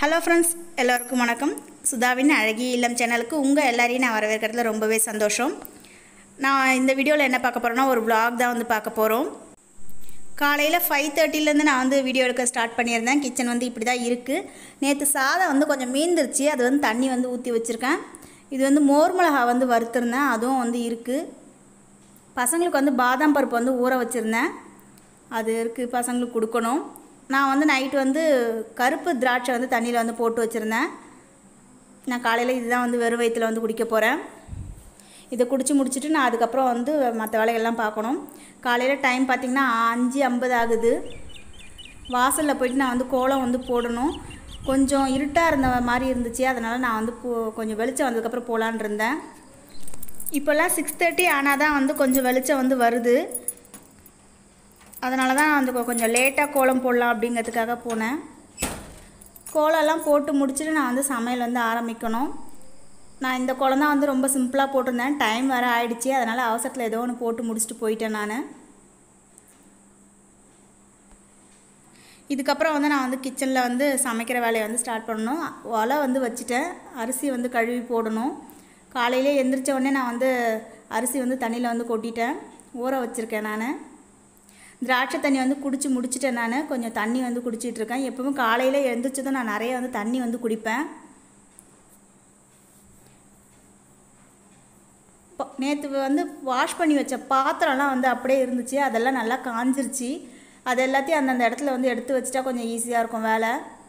hello friends எல்லோருக்கும் வணக்கம் சுதாவின் அழகிய இல்லம் சேனலுக்கு உங்கள் எல்லாரையும் நான் வரவேற்கிறதுல ரொம்பவே சந்தோஷம் நான் இந்த வீடியோவில் என்ன பார்க்க போகிறேன்னா ஒரு vlog தான் வந்து பார்க்க போகிறோம் காலையில் ஃபைவ் தேர்ட்டிலேருந்து நான் வந்து வீடியோ எடுக்க ஸ்டார்ட் பண்ணியிருந்தேன் கிச்சன் வந்து இப்படி தான் இருக்குது நேற்று சாதம் வந்து கொஞ்சம் மீந்துருச்சு அது வந்து தண்ணி வந்து ஊற்றி வச்சுருக்கேன் இது வந்து மோர் மிளகா வந்து வறுத்துருந்தேன் அதுவும் வந்து இருக்குது பசங்களுக்கு வந்து பாதாம் பருப்பு வந்து ஊற வச்சுருந்தேன் அது இருக்குது பசங்களுக்கு கொடுக்கணும் நான் வந்து நைட்டு வந்து கருப்பு திராட்சை வந்து தண்ணியில் வந்து போட்டு வச்சுருந்தேன் நான் காலையில் இதுதான் வந்து வெறும் வயிற்றில் வந்து குடிக்க போகிறேன் இதை குடிச்சு முடிச்சுட்டு நான் அதுக்கப்புறம் வந்து மற்ற வேலைகள்லாம் பார்க்கணும் காலையில் டைம் பார்த்திங்கன்னா அஞ்சு ஐம்பது ஆகுது வாசலில் போயிட்டு நான் வந்து கோலம் வந்து போடணும் கொஞ்சம் இருட்டாக இருந்த மாதிரி இருந்துச்சு அதனால் நான் வந்து போ கொஞ்சம் வெளிச்சம் வந்ததுக்கப்புறம் போகலான் இருந்தேன் இப்போல்லாம் சிக்ஸ் தேர்ட்டி ஆனால் தான் வந்து கொஞ்சம் வெளிச்சம் வந்து வருது அதனால தான் வந்து கொ- கொஞ்சம் லேட்டாக கோலம் போடலாம் அப்படிங்கிறதுக்காக போனேன் கோலம்லாம் போட்டு முடிச்சுட்டு நான் வந்து சமையல் வந்து ஆரம்பிக்கணும் நான் இந்த கோலம் தான் வந்து ரொம்ப சிம்பிளாக போட்டிருந்தேன் டைம் வேறு ஆயிடுச்சு அதனால் அவசரத்தில் ஏதோ ஒன்று போட்டு முடிச்சுட்டு போயிட்டேன் நான் இதுக்கப்புறம் வந்து நான் வந்து கிச்சனில் வந்து சமைக்கிற வேலையை வந்து ஸ்டார்ட் பண்ணணும் ஒலை வந்து வச்சுட்டேன் அரிசி வந்து கழுவி போடணும் காலையிலே எந்திரிச்ச உடனே நான் வந்து அரிசி வந்து தண்ணியில் வந்து கொட்டிட்டேன் ஊற வச்சுருக்கேன் நான் திராட்சை தண்ணி வந்து குடிச்சு முடிச்சிட்டேன் நான் கொஞ்சம் தண்ணி வந்து குடிச்சிட்டு இருக்கேன் எப்பவும் காலையில் எழுந்திரிச்சதும் நான் நிறைய வந்து தண்ணி வந்து குடிப்பேன் நேற்று வந்து வாஷ் பண்ணி வச்ச பாத்திரம்லாம் வந்து அப்படியே இருந்துச்சு அதெல்லாம் நல்லா காஞ்சிருச்சு அது எல்லாத்தையும் அந்தந்த இடத்துல வந்து எடுத்து வச்சிட்டா கொஞ்சம் ஈஸியாக இருக்கும் வேலை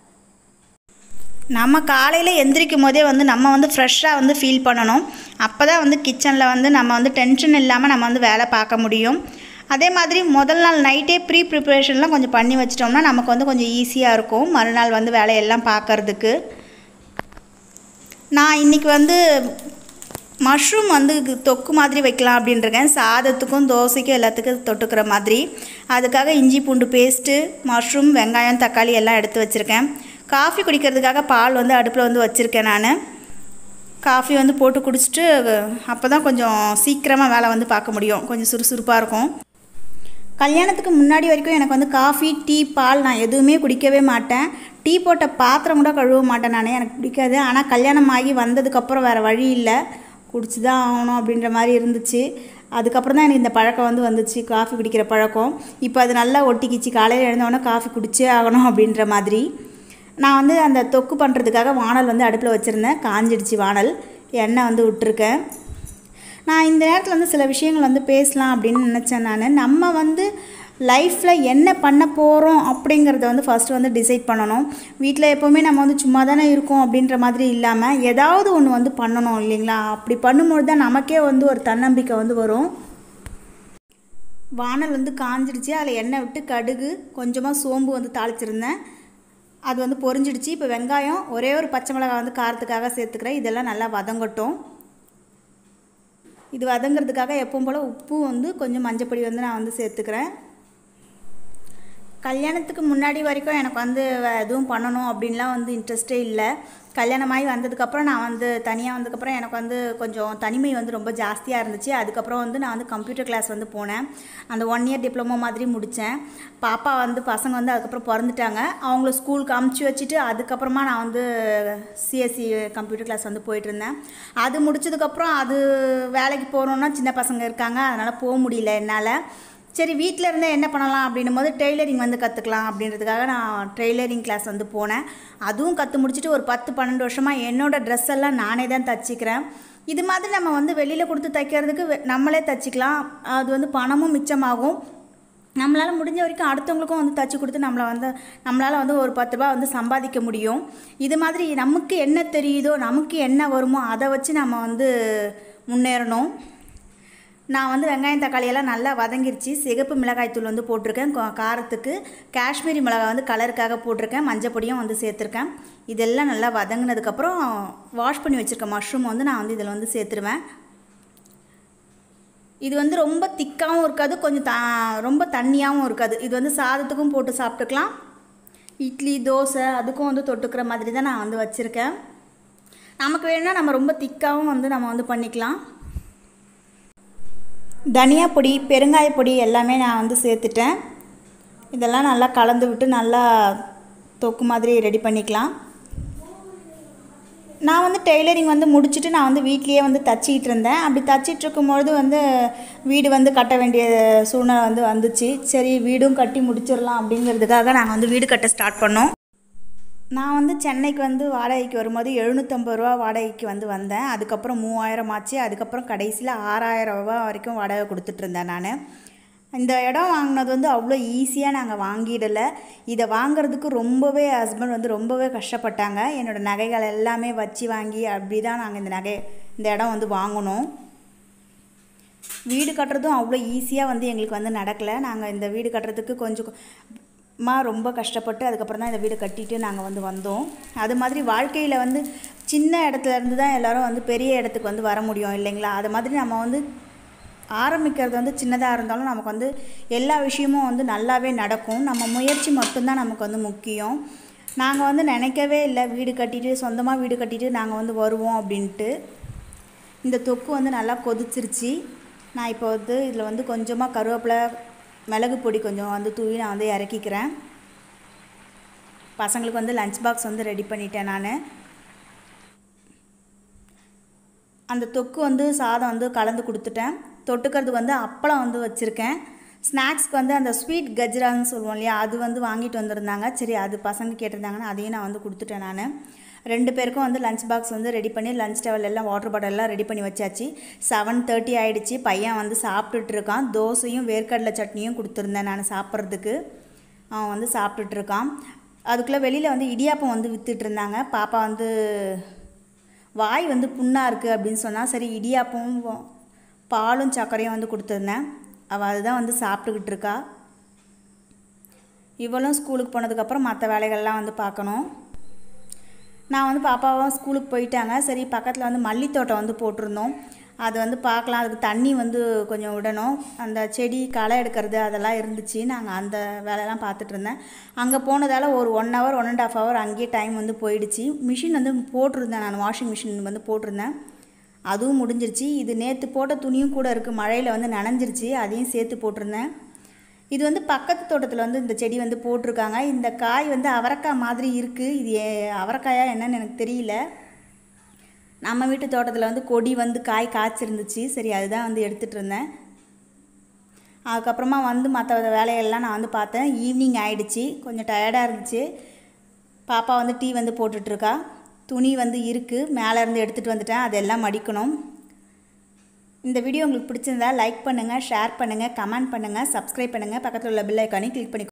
நம்ம காலையில் எந்திரிக்கும் போதே வந்து நம்ம வந்து ஃப்ரெஷ்ஷாக வந்து ஃபீல் பண்ணணும் அப்போ தான் வந்து கிச்சனில் வந்து நம்ம வந்து டென்ஷன் இல்லாமல் நம்ம வந்து வேலை பார்க்க முடியும் அதே மாதிரி முதல் நாள் நைட்டே ப்ரீ ப்ரிப்பரேஷன்லாம் கொஞ்சம் பண்ணி வச்சிட்டோம்னா நமக்கு வந்து கொஞ்சம் ஈஸியாக இருக்கும் மறுநாள் வந்து வேலையெல்லாம் பார்க்கறதுக்கு நான் இன்றைக்கி வந்து மஷ்ரூம் வந்து கு- தொக்கு மாதிரி வைக்கலாம் அப்படின்ட்டுருக்கேன் சாதத்துக்கும் தோசைக்கும் எல்லாத்துக்கும் தொட்டுக்கிற மாதிரி அதுக்காக இஞ்சி பூண்டு பேஸ்ட்டு மஷ்ரூம் வெங்காயம் தக்காளி எல்லாம் எடுத்து வச்சுருக்கேன் காஃபி குடிக்கிறதுக்காக பால் வந்து அடுப்பில் வந்து வச்சுருக்கேன் நான் காஃபி வந்து போட்டு குடிச்சிட்டு அப்போ தான் கொஞ்சம் சீக்கிரமாக வேலை வந்து பார்க்க முடியும் கொஞ்சம் சுறுசுறுப்பாக இருக்கும் கல்யாணத்துக்கு முன்னாடி வரைக்கும் எனக்கு வந்து காஃபி டீ பால் நான் எதுவுமே குடிக்கவே மாட்டேன் டீ போட்ட பாத்திரம் கூட கழுவ மாட்டேன் நான் எனக்கு பிடிக்காது ஆனால் கல்யாணம் ஆகி வந்ததுக்கப்புறம் வேறு வழி இல்லை குடிச்சு தான் ஆகணும் அப்படின்ற மாதிரி இருந்துச்சு அதுக்கப்புறம் தான் எனக்கு இந்த பழக்கம் வந்து வந்துச்சு காஃபி குடிக்கிற பழக்கம் இப்போ அது நல்லா ஒட்டிக்கிச்சு காலையில் எழுந்தவொடனே காஃபி குடிச்சே ஆகணும் அப்படின்ற மாதிரி நான் வந்து அந்த தொக்கு பண்ணுறதுக்காக வானல் வந்து அடுப்பில் வச்சுருந்தேன் காஞ்சிடுச்சு வானல் எண்ணெய் வந்து விட்டுருக்கேன் நான் இந்த நேரத்தில் வந்து சில விஷயங்கள் வந்து பேசலாம் அப்படின்னு நினச்சேன் நான் நம்ம வந்து லைஃப்பில் என்ன பண்ண போகிறோம் அப்படிங்கிறத வந்து ஃபஸ்ட்டு வந்து டிசைட் பண்ணணும் வீட்டில் எப்போவுமே நம்ம வந்து சும்மா தானே இருக்கோம் அப்படின்ற மாதிரி இல்லாமல் ஏதாவது ஒன்று வந்து பண்ணணும் இல்லைங்களா அப்படி பண்ணும்போது தான் நமக்கே வந்து ஒரு தன்னம்பிக்கை வந்து வரும் வானல் வந்து காஞ்சிடுச்சு அதில் எண்ணெய் விட்டு கடுகு கொஞ்சமாக சோம்பு வந்து தாளிச்சிருந்தேன் அது வந்து பொரிஞ்சிடுச்சு இப்போ வெங்காயம் ஒரே ஒரு பச்சை மிளகாய் வந்து காரத்துக்காக சேர்த்துக்கிறேன் இதெல்லாம் நல்லா வதங்கட்டும் இது வதங்கிறதுக்காக எப்பவும் போல் உப்பு வந்து கொஞ்சம் மஞ்சப்பொடி வந்து நான் வந்து சேர்த்துக்கிறேன் கல்யாணத்துக்கு முன்னாடி வரைக்கும் எனக்கு வந்து வே- எதுவும் பண்ணணும் அப்படின்லாம் வந்து இன்ட்ரெஸ்டே இல்லை கல்யாணமாகி வந்ததுக்கப்புறம் நான் வந்து தனியாக வந்ததுக்கப்புறம் எனக்கு வந்து கொஞ்சம் தனிமை வந்து ரொம்ப ஜாஸ்தியாக இருந்துச்சு அதுக்கப்புறம் வந்து நான் வந்து கம்ப்யூட்டர் கிளாஸ் வந்து போனேன் அந்த ஒன் இயர் டிப்ளமோ மாதிரி முடித்தேன் பாப்பா வந்து பசங்க வந்து அதுக்கப்புறம் பிறந்துட்டாங்க அவங்கள ஸ்கூலுக்கு அமுச்சு வச்சுட்டு அதுக்கப்புறமா நான் வந்து சிஎஸ்சி கம்ப்யூட்டர் கிளாஸ் வந்து போயிட்டு இருந்தேன் அது முடிச்சதுக்கப்புறம் அது வேலைக்கு போகிறோன்னா சின்ன பசங்க இருக்காங்க அதனால் போக முடியல என்னால் சரி வீட்டில் இருந்தே என்ன பண்ணலாம் அப்படின்னும் போது டெய்லரிங் வந்து கற்றுக்கலாம் அப்படின்றதுக்காக நான் டெய்லரிங் கிளாஸ் வந்து போனேன் அதுவும் கற்று முடிச்சுட்டு ஒரு பத்து பன்னெண்டு வருஷமாக என்னோடய ட்ரெஸ் எல்லாம் நானே தான் தச்சுக்கிறேன் இது மாதிரி நம்ம வந்து வெளியில் கொடுத்து தைக்கிறதுக்கு வெ- நம்மளே தச்சுக்கலாம் அது வந்து பணமும் மிச்சமாகும் நம்மளால் முடிஞ்ச வரைக்கும் அடுத்தவங்களுக்கும் வந்து தச்சு கொடுத்து நம்மளை வந்து நம்மளால் வந்து ஒரு பத்து ரூபா வந்து சம்பாதிக்க முடியும் இது மாதிரி நமக்கு என்ன தெரியுதோ நமக்கு என்ன வருமோ அதை வச்சு நம்ம வந்து முன்னேறணும் நான் வந்து வெங்காயம் தக்காளி எல்லாம் நல்லா வதங்கிருச்சு சிகப்பு மிளகாய் தூள் வந்து போட்டிருக்கேன் கா- காரத்துக்கு காஷ்மீரி மிளகாய் வந்து கலருக்காக போட்டிருக்கேன் மஞ்சள் பொடியும் வந்து சேர்த்துருக்கேன் இதெல்லாம் நல்லா வதங்கினதுக்கப்புறம் வாஷ் பண்ணி வச்சுருக்க மஷ்ரூம் வந்து நான் வந்து இதில் வந்து சேர்த்துருவேன் இது வந்து ரொம்ப திக்காகவும் இருக்காது கொஞ்சம் த ரொம்ப தண்ணியாகவும் இருக்காது இது வந்து சாதத்துக்கும் போட்டு சாப்பிட்டுக்கலாம் இட்லி தோசை அதுக்கும் வந்து தொட்டுக்கிற மாதிரி தான் நான் வந்து வச்சுருக்கேன் நமக்கு வேணும்னா நம்ம ரொம்ப திக்காகவும் வந்து நம்ம வந்து பண்ணிக்கலாம் தனியா பொடி பெருங்காய பொடி எல்லாமே நான் வந்து சேர்த்துட்டேன் இதெல்லாம் நல்லா கலந்து விட்டு நல்லா தொக்கு மாதிரி ரெடி பண்ணிக்கலாம் நான் வந்து டெய்லரிங் வந்து முடிச்சுட்டு நான் வந்து வீட்லேயே வந்து தச்சிக்கிட்டு இருந்தேன் அப்படி தச்சிட்டு இருக்கும்பொழுது வந்து வீடு வந்து கட்ட வேண்டிய சூழ்நிலை வந்து வந்துச்சு சரி வீடும் கட்டி முடிச்சிடலாம் அப்படிங்கிறதுக்காக நாங்கள் வந்து வீடு கட்ட ஸ்டார்ட் பண்ணோம் நான் வந்து சென்னைக்கு வந்து வாடகைக்கு வரும்போது எழுநூற்றம்பது ரூபா வாடகைக்கு வந்து வந்தேன் அதுக்கப்புறம் மூவாயிரம் ஆச்சு அதுக்கப்புறம் கடைசியில் ஆறாயிரம் ரூபா வரைக்கும் வாடகை கொடுத்துட்ருந்தேன் நான் இந்த இடம் வாங்கினது வந்து அவ்வளோ ஈஸியாக நாங்கள் வாங்கிடலை இதை வாங்குறதுக்கு ரொம்பவே ஹஸ்பண்ட் வந்து ரொம்பவே கஷ்டப்பட்டாங்க என்னோடய நகைகள் எல்லாமே வச்சு வாங்கி அப்படி தான் நாங்கள் இந்த நகை இந்த இடம் வந்து வாங்கினோம் வீடு கட்டுறதும் அவ்வளோ ஈஸியாக வந்து எங்களுக்கு வந்து நடக்கலை நாங்கள் இந்த வீடு கட்டுறதுக்கு கொஞ்சம் மா ரொம்ப கஷ்டப்பட்டு அதுக்கப்புறம் தான் இந்த வீடு கட்டிட்டு நாங்கள் வந்து வந்தோம் அது மாதிரி வாழ்க்கையில் வந்து சின்ன இடத்துல இருந்து தான் எல்லோரும் வந்து பெரிய இடத்துக்கு வந்து வர முடியும் இல்லைங்களா அது மாதிரி நம்ம வந்து ஆரம்பிக்கிறது வந்து சின்னதாக இருந்தாலும் நமக்கு வந்து எல்லா விஷயமும் வந்து நல்லாவே நடக்கும் நம்ம முயற்சி மட்டும்தான் நமக்கு வந்து முக்கியம் நாங்கள் வந்து நினைக்கவே இல்லை வீடு கட்டிட்டு சொந்தமாக வீடு கட்டிட்டு நாங்கள் வந்து வருவோம் அப்படின்ட்டு இந்த தொக்கு வந்து நல்லா கொதிச்சிருச்சு நான் இப்போ வந்து இதில் வந்து கொஞ்சமாக கருவேப்பிலை மிளகு பொடி கொஞ்சம் வந்து தூவி நான் வந்து இறக்கிக்கிறேன் பசங்களுக்கு வந்து லஞ்ச் பாக்ஸ் வந்து ரெடி பண்ணிட்டேன் நான் அந்த தொக்கு வந்து சாதம் வந்து கலந்து கொடுத்துட்டேன் தொட்டுக்கிறது வந்து அப்பளம் வந்து வச்சுருக்கேன் ஸ்நாக்ஸ்க்கு வந்து அந்த ஸ்வீட் கஜ்ரான்னு சொல்லுவோம் இல்லையா அது வந்து வாங்கிட்டு வந்திருந்தாங்க சரி அது பசங்க கேட்டிருந்தாங்கன்னு அதையும் நான் வந்து கொடுத்துட்டேன் நான் ரெண்டு பேருக்கும் வந்து லஞ்ச் பாக்ஸ் வந்து ரெடி பண்ணி லஞ்ச் டவல் எல்லாம் வாட்டர் பாட்டில் எல்லாம் ரெடி பண்ணி வச்சாச்சு செவன் தேர்ட்டி ஆகிடுச்சு பையன் வந்து சாப்பிட்டுட்டு இருக்கான் தோசையும் வேர்க்கடலை சட்னியும் கொடுத்துருந்தேன் நான் சாப்பிட்றதுக்கு அவன் வந்து சாப்பிட்டுட்டு இருக்கான் அதுக்குள்ளே வெளியில் வந்து இடியாப்பம் வந்து விற்றுட்டு இருந்தாங்க பாப்பா வந்து வாய் வந்து புண்ணாக இருக்குது அப்படின்னு சொன்னால் சரி இடியாப்பமும் பாலும் சர்க்கரையும் வந்து கொடுத்துருந்தேன் அவள் அதுதான் வந்து சாப்பிட்டுக்கிட்டு இருக்கா இவளும் ஸ்கூலுக்கு போனதுக்கப்புறம் மற்ற வேலைகள்லாம் வந்து பார்க்கணும் நான் வந்து பாப்பாவும் ஸ்கூலுக்கு போயிட்டாங்க சரி பக்கத்தில் வந்து மல்லித்தோட்டம் வந்து போட்டிருந்தோம் அது வந்து பார்க்கலாம் அதுக்கு தண்ணி வந்து கொஞ்சம் விடணும் அந்த செடி களை எடுக்கிறது அதெல்லாம் இருந்துச்சு நாங்கள் அந்த வேலையெல்லாம் பார்த்துட்டு இருந்தேன் அங்கே போனதால் ஒரு one hour one and half hour அங்கேயே டைம் வந்து போயிடுச்சு மிஷின் வந்து போட்டிருந்தேன் நான் வாஷிங் மிஷின் வந்து போட்டிருந்தேன் அதுவும் முடிஞ்சிருச்சு இது நேற்று போட்ட துணியும் கூட இருக்குது மழையில் வந்து நனைஞ்சிருச்சு அதையும் சேர்த்து போட்டிருந்தேன் இது வந்து பக்கத்து தோட்டத்தில் வந்து இந்த செடி வந்து போட்டிருக்காங்க இந்த காய் வந்து அவரைக்காய் மாதிரி இருக்குது இது ஏ- அவரைக்காயா என்னன்னு எனக்கு தெரியல நம்ம வீட்டு தோட்டத்தில் வந்து கொடி வந்து காய் காய்ச்சிருந்துச்சு சரி அதுதான் வந்து எடுத்துகிட்டு இருந்தேன் அதுக்கப்புறமா வந்து மற்ற வேலையெல்லாம் நான் வந்து பார்த்தேன் ஈவினிங் ஆயிடுச்சு கொஞ்சம் டயர்டாக இருந்துச்சு பாப்பா வந்து டீ வந்து போட்டுட்ருக்கா துணி வந்து இருக்குது மேலே இருந்து எடுத்துகிட்டு வந்துட்டேன் அதெல்லாம் மடிக்கணும் இந்த வீடியோ உங்களுக்கு பிடிச்சிருந்தா லைக் பண்ணுங்கள் ஷேர் பண்ணுங்கள் கமெண்ட் பண்ணுங்கள் சப்ஸ்கிரைப் பண்ணுங்கள் பக்கத்தில் உள்ள பெல் ஐக்கானையும் கிளிக் பண்ணி